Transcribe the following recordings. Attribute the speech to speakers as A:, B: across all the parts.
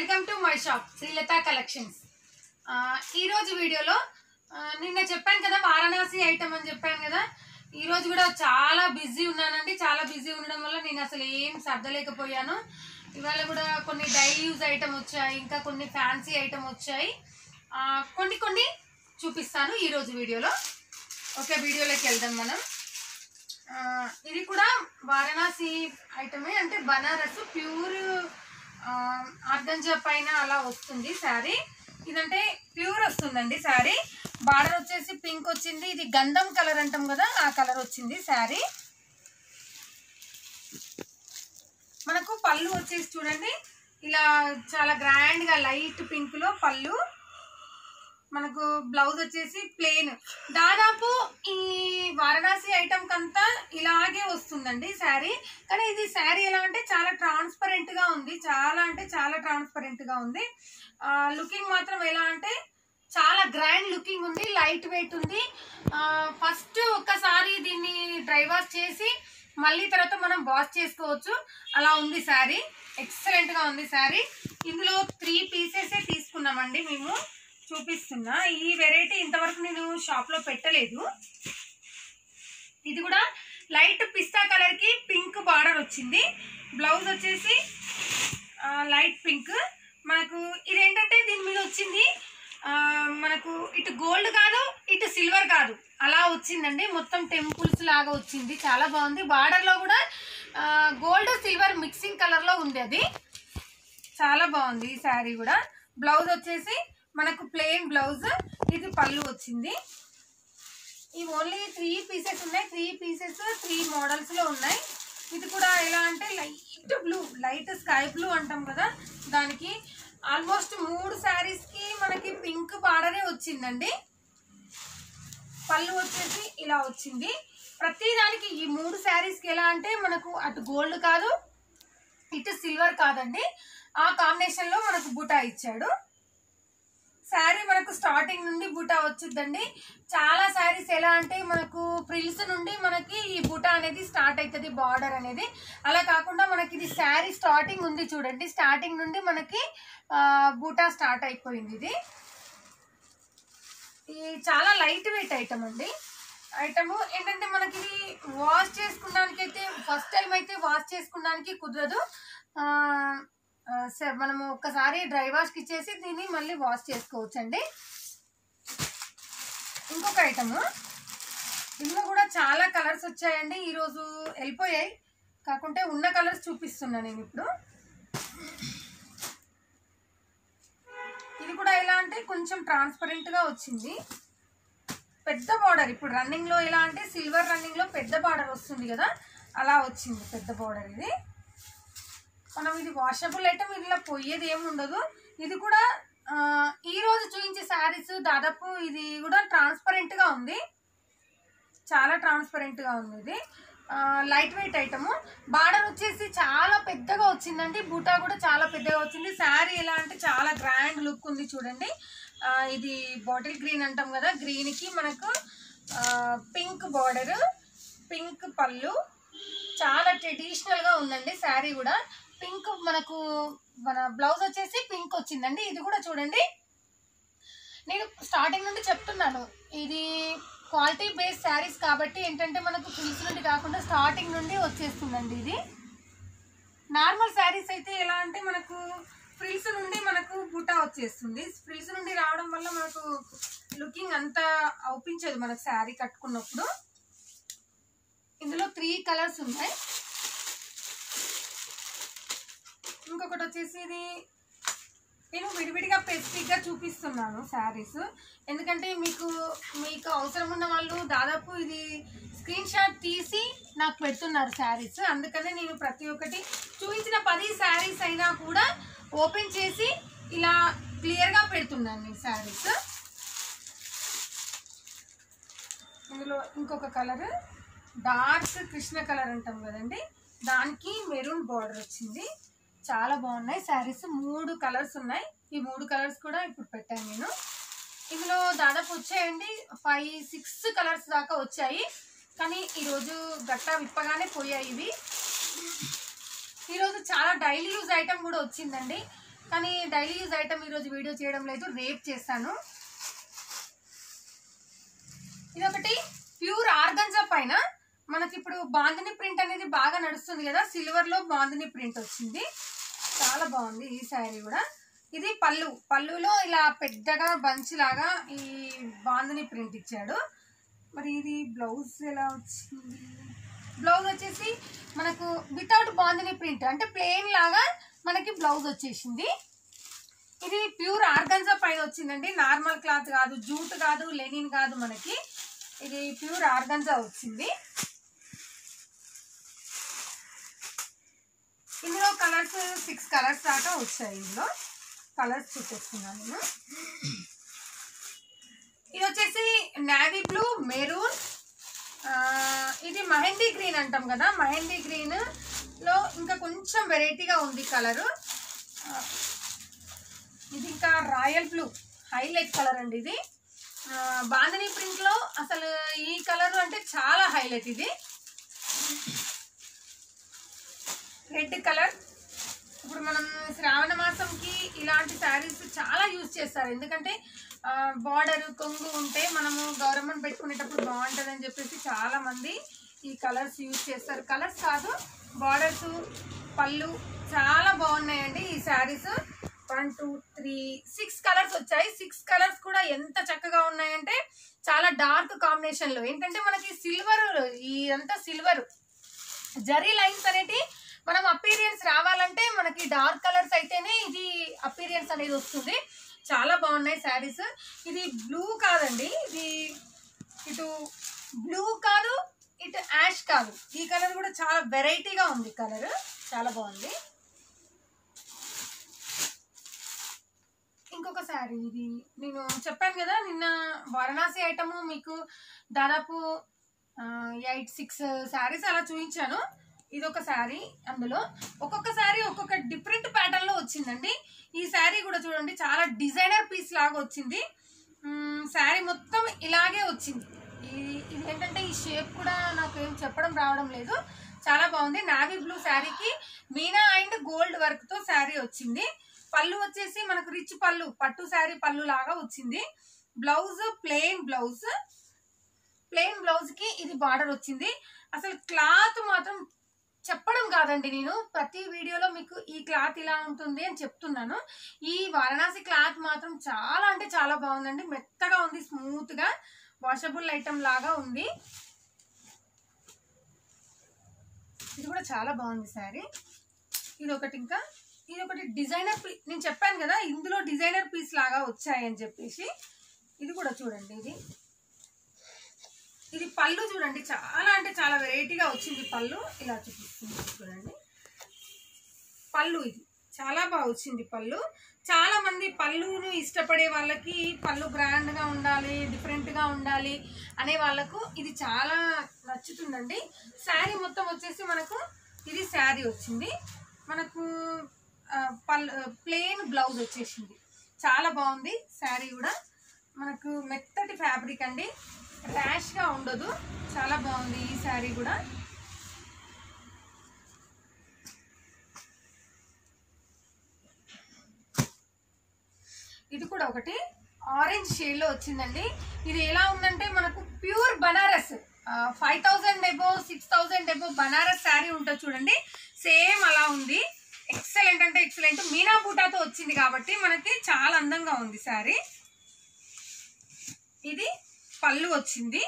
A: welcome to my shop Srilatha collections ఆ, ఈ రోజు వీడియోలో ఆ, నిన్న చెప్పాను కదా వారణాసి ఐటమ్ అని చెప్పాను కదా ఈ రోజు కూడా చాలా బిజీ ఉన్నానండి చాలా బిజీ ఉండడం వల్ల నేను అసలు ఏం సర్దలేకపోయాను ఇవాళ కూడా కొన్ని డైలీ యూజ్ ఐటమ్ వచ్చాయి ఇంకా కొన్ని ఫ్యాన్సీ ఐటమ్ వచ్చాయి ఆ, కొన్ని కొన్ని చూపిస్తాను ఈ రోజు వీడియోలో ఓకే వీడియోలోకి వెళ్దాం మనం ఆ, ఇది కూడా వారణాసి ఐటమే అంటే బనారస్ ప్యూర్ ఆర్గంజా పైన అలా వస్తుంది శారీ ఇదంటే ప్యూర్ వస్తుందండి శారీ బార్డర్ వచ్చేసి పింక్ వచ్చింది ఇది గంధం కలర్ అంటాం కదా ఆ కలర్ వచ్చింది శారీ మనకు పళ్ళు వచ్చేసి చూడండి ఇలా చాలా గ్రాండ్ గా లైట్ పింక్ లో పళ్ళు మనకు బ్లౌజ్ వచ్చేసి ప్లెయిన్ దాదాపు ఈ వారణాసి ఐటమ్ కంతా ఇలాగే వస్తుందండి శారీ కానీ ఇది శారీ ఎలా అంటే చాలా ట్రాన్స్పరెంట్ గా ఉంది చాలా అంటే చాలా ట్రాన్స్పరెంట్ గా ఉంది లుకింగ్ మాత్రం ఎలా అంటే చాలా గ్రాండ్ లుకింగ్ ఉంది లైట్ వెయిట్ ఉంది ఫస్ట్ ఒక్కసారి దీన్ని డ్రై వాష్ చేసి మళ్ళీ తర్వాత మనం వాష్ చేసుకోవచ్చు అలా ఉంది శారీ ఎక్సలెంట్ గా ఉంది శారీ ఇందులో త్రీ పీసెస్ తీసుకున్నామండి మేము చూపిస్తున్నా ఈ వెరైటీ ఇంతవరకు నేను షాప్ లో పెట్టలేదు ఇది కూడా లైట్ పిస్తా కలర్ కి పింక్ బార్డర్ వచ్చింది బ్లౌజ్ వచ్చేసి ఆ, లైట్ పింక్ మనకు ఇదేంటంటే దీని మీద వచ్చింది ఆ, మనకు ఇటు గోల్డ్ కాదు ఇటు సిల్వర్ కాదు అలా వచ్చిందండి మొత్తం టెంపుల్స్ లాగా వచ్చింది చాలా బాగుంది బార్డర్ లో కూడా ఆ, గోల్డ్ సిల్వర్ మిక్సింగ్ కలర్ లో ఉంది అది చాలా బాగుంది ఈ శారీ కూడా బ్లౌజ్ వచ్చేసి మనకు ప్లెయిన్ బ్లౌజ్ ఇది పళ్ళు వచ్చింది ఈ ఓన్లీ త్రీ పీసెస్ ఉన్నాయి త్రీ పీసెస్ త్రీ మోడల్స్ లో ఉన్నాయి ఇది కూడా ఎలా అంటే light blue light sky blue అంటాం కదా దానికి ఆల్మోస్ట్ మూడు శారీస్ కి మనకి పింక్ బార్డరే వచ్చిందండి పళ్ళు వచ్చేసి ఇలా వచ్చింది ప్రతి దానికి ఈ మూడు శారీస్ కి ఎలా అంటే మనకు అటు గోల్డ్ కాదు ఇటు సిల్వర్ కాదండి ఆ కాంబినేషన్ లో మనకు బుటా ఇచ్చాడు శారీ మనకు స్టార్టింగ్ నుండి బుటా వచ్చిందండి చాలా శారీస్ ఎలా అంటే మనకు ఫ్రిల్స్ నుండి మనకి ఈ బుటా అనేది స్టార్ట్ అవుతుంది బార్డర్ అనేది అలా కాకుండా మనకి ఇది శారీ స్టార్టింగ్ ఉంది చూడండి స్టార్టింగ్ నుండి మనకి ఆ, బూటా స్టార్ట్ అయిపోయింది ఇది ఇది చాలా లైట్ వెయిట్ ఐటమ్ అండి ఐటమ్ ఏంటంటే మనకి ఇది వాష్ చేసుకోవడానికి అయితే ఫస్ట్ టైం అయితే వాష్ చేసుకోవడానికి కుదరదు ఆ, ఆ, స- మనము ఒక్కసారి డ్రై వాష్కి ఇచ్చేసి దీన్ని మళ్ళీ వాష్ చేసుకోవచ్చు అండి ఇంకొక ఐటమ్ ఇందులో కూడా చాలా కలర్స్ వచ్చాయండి ఈరోజు వెళ్ళిపోయాయి కాకుంటే ఉన్న కలర్స్ చూపిస్తున్నా నేను ఇప్పుడు ఇది కూడా ఎలా అంటే కొంచెం ట్రాన్స్పరెంట్ గా వచ్చింది పెద్ద బార్డర్ ఇప్పుడు రన్నింగ్ లో ఎలా అంటే సిల్వర్ రన్నింగ్ లో పెద్ద బార్డర్ వస్తుంది కదా అలా వచ్చింది పెద్ద బార్డర్ ఇది మనం ఇది వాషబుల్ ఐటమ్ ఇలా పోయేది ఏమి ఉండదు ఇది కూడా ఆ, ఈ రోజు చూపించే శారీస్ దాదాపు ఇది కూడా ట్రాన్స్పరెంట్ గా ఉంది చాలా ట్రాన్స్పరెంట్ గా ఉంది ఇది లైట్ వెయిట్ ఐటమ్ బార్డర్ వచ్చేసి చాలా పెద్దగా వచ్చిందండి బూటా కూడా చాలా పెద్దగా వచ్చింది శారీ ఎలా అంటే చాలా గ్రాండ్ లుక్ ఉంది చూడండి ఆ, ఇది బాటిల్ గ్రీన్ అంటాం కదా గ్రీన్ కి మనకు పింక్ బార్డర్ పింక్ పళ్ళు చాలా ట్రెడిషనల్ గా ఉందండి శారీ కూడా పింక్ మనకు మన బ్లౌజ్ వచ్చేసి పింక్ వచ్చిందండి ఇది కూడా చూడండి నేను స్టార్టింగ్ నుండి చెప్తున్నాను ఇది క్వాలిటీ బేస్ శారీస్ కాబట్టి ఏంటంటే మనకు ఫిల్స్ నుండి కాకుండా స్టార్టింగ్ నుండి వచ్చేస్తుందండి ఇది నార్మల్ శారీస్ అయితే ఎలా అంటే మనకు ఫ్రిల్స్ నుండి మనకు బూటా వచ్చేస్తుంది ఫ్రిల్స్ నుండి రావడం వల్ల మనకు లుకింగ్ అంత అవుపించదు మనకు శారీ కట్టుకున్నప్పుడు ఇందులో త్రీ కలర్స్ ఉన్నాయి ఇంకొకటి వచ్చేసి ఇది నేను విడివిడిగా స్పెసిఫిక్గా చూపిస్తున్నాను శారీస్ ఎందుకంటే మీకు మీకు అవసరం ఉన్న వాళ్ళు దాదాపు ఇది స్క్రీన్ షాట్ తీసి నాకు పెడుతున్నారు శారీస్ అందుకనే నేను ప్రతి ఒక్కటి చూపించిన పది శారీస్ అయినా కూడా ఓపెన్ చేసి ఇలా క్లియర్గా పెడుతున్నాను ఈ శారీస్ ఇందులో ఇంకొక కలర్ డార్క్ కృష్ణ కలర్ అంటాం కదండి దానికి మెరూన్ బార్డర్ వచ్చింది చాలా బాగున్నాయి శారీస్ మూడు కలర్స్ ఉన్నాయి ఈ మూడు కలర్స్ కూడా ఇప్పుడు పెట్టాను నేను ఇందులో దాదాపు వచ్చాయండి ఫైవ్ సిక్స్ కలర్స్ దాకా వచ్చాయి కానీ ఈరోజు గట్టా విప్పగానే పోయాయి ఇవి ఈరోజు చాలా డైలీ యూజ్ ఐటమ్ కూడా వచ్చిందండి కానీ డైలీ యూజ్ ఐటమ్ ఈరోజు వీడియో చేయడం లేదు రేపు చేస్తాను ఇది ఒకటి ప్యూర్ ఆర్గంజా పైన మనకి ఇప్పుడు బాందిని ప్రింట్ అనేది బాగా నడుస్తుంది కదా సిల్వర్ లో బాందిని ప్రింట్ వచ్చింది చాలా బాగుంది ఈ శారీ కూడా ఇది పళ్ళు పళ్ళులో ఇలా పెద్దగా బంచ్ లాగా ఈ బాందిని ప్రింట్ ఇచ్చాడు మరి ఇది బ్లౌజ్ ఎలా వచ్చింది బ్లౌజ్ వచ్చేసి మనకు వితౌట్ బాందిని ప్రింట్ అంటే ప్లెయిన్ లాగా మనకి బ్లౌజ్ వచ్చేసింది ఇది ప్యూర్ ఆర్గన్జా పైన వచ్చిందండి నార్మల్ క్లాత్ కాదు జూట్ కాదు లెనిన్ కాదు మనకి ఇది ప్యూర్ ఆర్గన్జా వచ్చింది ఇందులో కలర్స్ సిక్స్ కలర్స్ దాకా వచ్చాయి ఇందులో కలర్స్ చూపిస్తున్నాను నేను ఇది వచ్చేసి నావీ బ్లూ మెరూన్ ఇది మహందీ గ్రీన్ అంటాం కదా మహందీ గ్రీన్ లో ఇంకా కొంచెం వెరైటీగా ఉంది కలరు ఇది ఇంకా రాయల్ బ్లూ హైలైట్ కలర్ అండి ఇది ఆ, బాంధనీ ప్రింట్ లో అసలు ఈ కలర్ అంటే చాలా హైలైట్ ఇది రెడ్ కలర్ ఇప్పుడు మనం శ్రావణ మాసంకి ఇలాంటి శారీస్ చాలా యూజ్ చేస్తారు ఎందుకంటే బార్డర్ కొంగు ఉంటే మనము గౌరమ్మను పెట్టుకునేటప్పుడు బాగుంటుంది అని చెప్పేసి చాలా మంది ఈ కలర్స్ యూజ్ చేస్తారు కలర్స్ కాదు బార్డర్స్ పళ్ళు చాలా బాగున్నాయండి ఈ saris one two three six colours వచ్చాయి సిక్స్ కలర్స్ కూడా ఎంత చక్కగా ఉన్నాయంటే చాలా డార్క్ కాంబినేషన్ లో ఏంటంటే మనకి సిల్వర్ ఈ అంతా సిల్వర్ జరీ లైన్స్ అనేటి మనం అపీరియన్స్ రావాలంటే మనకి డార్క్ కలర్స్ అయితేనే ఇది అపీరియన్స్ అనేది వస్తుంది చాలా బాగున్నాయి శారీస్ ఇది బ్లూ కాదండి ఇది ఇటు బ్లూ కాదు ఇటు యాష్ కాదు ఈ కలర్ కూడా చాలా వెరైటీగా ఉంది కలర్ చాలా బాగుంది ఇంకొక శారీ ఇది నేను చెప్పాను కదా నిన్న వారణాసి ఐటమ్ మీకు దాదాపు ఎయిట్ సిక్స్ శారీస్ అలా చూపించాను ఇది ఒక శారీ అందులో ఒక్కొక్క శారీ ఒక్కొక్క డిఫరెంట్ ప్యాటర్న్ లో వచ్చిందండి ఈ శారీ కూడా చూడండి చాలా డిజైనర్ పీస్ లాగా వచ్చింది శారీ మొత్తం ఇలాగే వచ్చింది ఇది ఇది ఏంటంటే ఈ షేప్ కూడా నాకు ఏం చెప్పడం రావడం లేదు చాలా బాగుంది నావీ బ్లూ శారీకి మీనా అండ్ గోల్డ్ వర్క్ తో శారీ వచ్చింది పళ్ళు వచ్చేసి మనకు రిచ్ పళ్ళు పట్టు శారీ పళ్ళు లాగా వచ్చింది blouse plain blouse plain blouse కి ఇది బార్డర్ వచ్చింది అసలు క్లాత్ మాత్రం చెప్పడం కాదండి నేను ప్రతి వీడియోలో మీకు ఈ క్లాత్ ఇలా ఉంటుంది అని చెప్తున్నాను ఈ వారణాసి క్లాత్ మాత్రం చాలా అంటే చాలా బాగుందండి మెత్తగా ఉంది స్మూత్ గా వాషబుల్ ఐటమ్ లాగా ఉంది ఇది కూడా చాలా బాగుంది శారీ ఇది ఒకటి ఇంకా ఇది ఒకటి డిజైనర్ పీ నేను చెప్పాను కదా ఇందులో డిజైనర్ పీస్ లాగా వచ్చాయని చెప్పేసి ఇది కూడా చూడండి ఇది ఇది పళ్ళు చూడండి చాలా అంటే చాలా వెరైటీగా వచ్చింది పళ్ళు ఇలా చూపిస్తుంది చూడండి పళ్ళు ఇది చాలా బాగా వచ్చింది పళ్ళు చాలా మంది పళ్ళును ఇష్టపడే వాళ్ళకి పళ్ళు గ్రాండ్ గా ఉండాలి డిఫరెంట్ గా ఉండాలి అనే వాళ్ళకు ఇది చాలా నచ్చుతుందండి శారీ మొత్తం వచ్చేసి మనకు ఇది శారీ వచ్చింది మనకు ఆ, పళ్ళు ప్లెయిన్ బ్లౌజ్ వచ్చేసింది చాలా బాగుంది శారీ కూడా మనకు మెత్తటి ఫ్యాబ్రిక్ అండి ర్యాష్ గా ఉండదు చాలా బాగుంది ఈ శారీ కూడా ఇది కూడా ఒకటి ఆరెంజ్ షేడ్ లో వచ్చిందండి ఇది ఎలా ఉందంటే మనకు pure Banaras five thousand above six thousand above Banaras sari ఉంటుంది చూడండి సేమ్ అలా ఉంది ఎక్సలెంట్ అంటే ఎక్సలెంట్ మీనా బూటాతో వచ్చింది కాబట్టి మనకి చాలా అందంగా ఉంది శారీ ఇది పళ్ళు వచ్చింది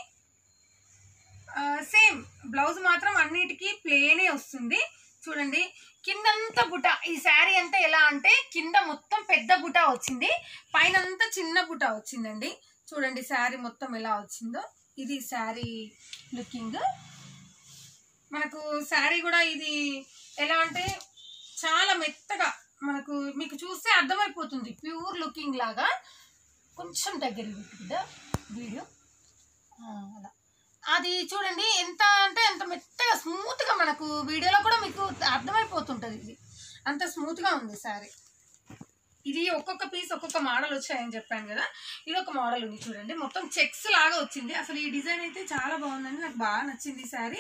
A: సేమ్ బ్లౌజ్ మాత్రం అన్నిటికీ ప్లేనే వస్తుంది చూడండి కిందంతా బుట ఈ శారీ అంతా ఎలా అంటే కింద మొత్తం పెద్ద బుట వచ్చింది పైన అంతా చిన్న బుట వచ్చిందండి చూడండి శారీ మొత్తం ఎలా వచ్చిందో ఇది శారీ లుకింగ్ మనకు శారీ కూడా ఇది ఎలా అంటే చాలా మెత్తగా మనకు మీకు చూస్తే అర్థమైపోతుంది ప్యూర్ లుకింగ్ లాగా కొంచెం దగ్గర పెట్టుకుందా వీడియో ఆ, అలా అది చూడండి ఎంత అంటే అంత మెత్తగా స్మూత్గా మనకు వీడియోలో కూడా మీకు అర్థమైపోతుంటుంది ఇది అంత స్మూత్గా ఉంది శారీ ఇది ఒక్కొక్క పీస్ ఒక్కొక్క మోడల్ వచ్చాయని చెప్పాను కదా ఇది ఒక మోడల్ ఉంది చూడండి మొత్తం చెక్స్ లాగా వచ్చింది అసలు ఈ డిజైన్ అయితే చాలా బాగుందండి నాకు బాగా నచ్చింది ఈ శారీ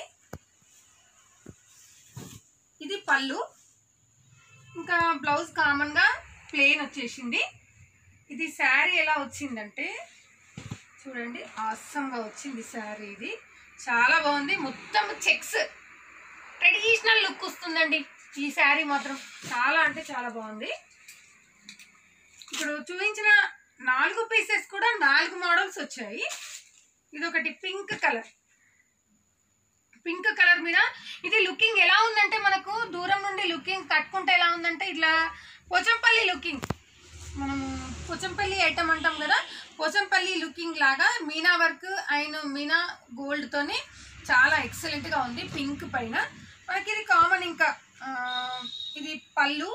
A: ఇది పళ్ళు ఇంకా బ్లౌజ్ కామన్ గా ప్లేన్ వచ్చేసింది ఇది శారీ ఎలా వచ్చిందంటే చూడండి ఆసంగా వచ్చింది శారీ ఇది చాలా బాగుంది మొత్తం చెక్స్ ట్రెడిషనల్ లుక్ వస్తుందండి ఈ శారీ మాత్రం చాలా అంటే చాలా బాగుంది ఇప్పుడు చూపించిన నాలుగు పీసెస్ కూడా నాలుగు మోడల్స్ వచ్చాయి ఇది ఒకటి పింక్ కలర్ పింక్ కలర్ మీద ఇది లుకింగ్ ఎలా ఉందంటే మనకు దూరం నుండి లుకింగ్ కట్టుకుంటే ఎలా ఉందంటే ఇట్లా పోచంపల్లి లుకింగ్ మనము పోచంపల్లి ఐటమ్ అంటాం కదా పోచంపల్లి లుకింగ్ లాగా meena work and meena gold తోని చాలా ఎక్సలెంట్ గా ఉంది పింక్ పైన మనకి ఇది కామన్ ఇంకా ఆ, ఇది పళ్ళు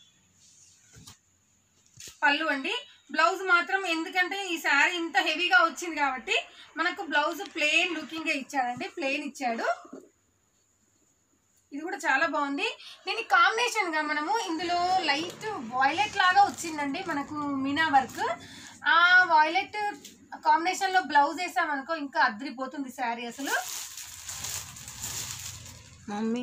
A: పళ్ళు అండి బ్లౌజ్ మాత్రం ఎందుకంటే ఈ శారీ ఇంత హెవీగా వచ్చింది కాబట్టి మనకు బ్లౌజ్ ప్లెయిన్ లుకింగ్ ఇచ్చాడండి ప్లెయిన్ ఇచ్చాడు ఇది కూడా చాలా బాగుంది దీని కాంబినేషన్ గా మనము ఇందులో లైట్ వాయిలెట్ లాగా వచ్చిందండి మనకు మీనా వర్క్ ఆ వాయిలెట్ కాంబినేషన్ లో బ్లౌజ్ వేసామనుకో ఇంకా అద్రిపోతుంది శారీ అసలు
B: మమ్మీ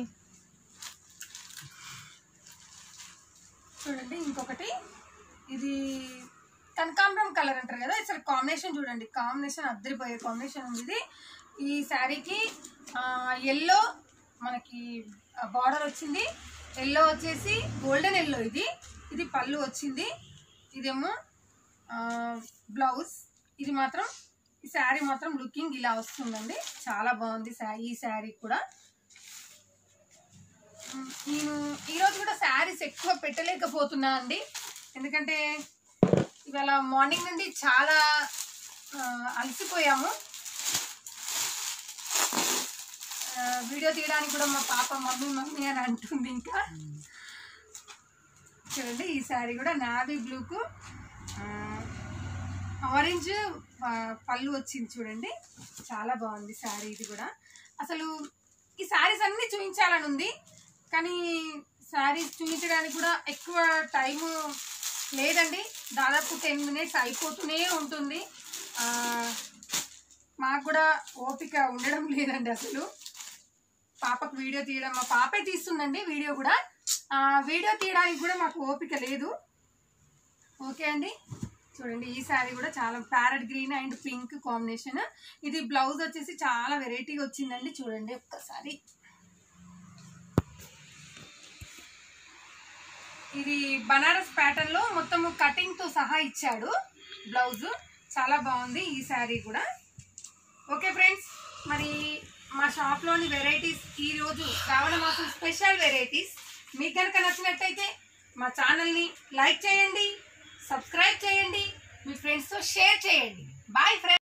A: చూడండి ఇంకొకటి ఇది కనకాంబరం కలర్ అంటారు కదా అసలు కాంబినేషన్ చూడండి కాంబినేషన్ అద్దరిపోయే కాంబినేషన్ ఉంది ఇది ఈ శారీకి ఎల్లో మనకి బార్డర్ వచ్చింది ఎల్లో వచ్చేసి గోల్డెన్ ఎల్లో ఇది ఇది పళ్ళు వచ్చింది ఇదేమో బ్లౌజ్ ఇది మాత్రం ఈ శారీ మాత్రం లుకింగ్ ఇలా వస్తుందండి చాలా బాగుంది శా- ఈ శారీ కూడా ఉమ్, నేను ఈరోజు కూడా శారీస్ ఎక్కువ పెట్టలేకపోతున్నా అండి ఎందుకంటే ఇవాళ మార్నింగ్ నుండి చాలా ఆ, అలసిపోయాము ఆ, వీడియో తీయడానికి కూడా మా పాప మమ్మీ మమ్మీ అని అంటుంది ఇంకా చూడండి ఈ శారీ కూడా నావీ బ్లూకు ఆరెంజ్ ఆ, పళ్ళు వచ్చింది చూడండి చాలా బాగుంది శారీ ఇది కూడా అసలు ఈ శారీస్ అన్నీ చూపించాలని ఉంది కానీ శారీస్ చూపించడానికి కూడా ఎక్కువ టైము లేదండి దాదాపు టెన్ మినిట్స్ అయిపోతూనే ఉంటుంది ఆ, మాకు కూడా ఓపిక ఉండడం లేదండి అసలు పాపకు వీడియో తీయడం మా పాపే తీస్తుందండి వీడియో కూడా ఆ, వీడియో తీయడానికి కూడా మాకు ఓపిక లేదు ఓకే అండి చూడండి ఈ శారీ కూడా చాలా parrot green and pink combination ఇది బ్లౌజ్ వచ్చేసి చాలా వెరైటీగా వచ్చిందండి చూడండి ఒక్కసారి ఇది బనారస్ ప్యాటర్న్ లో మొత్తం కటింగ్ తో సహా ఇచ్చాడు బ్లౌజ్ చాలా బాగుంది ఈ శారీ కూడా ఓకే ఫ్రెండ్స్ మరి మా షాప్లోని వెరైటీస్ ఈ రోజు శ్రావణ మాసం స్పెషల్ వెరైటీస్ మీకు కనుక నచ్చినట్టయితే మా ఛానల్ని లైక్ చేయండి సబ్స్క్రైబ్ చేయండి మీ ఫ్రెండ్స్తో షేర్ చేయండి బాయ్ ఫ్రెండ్స్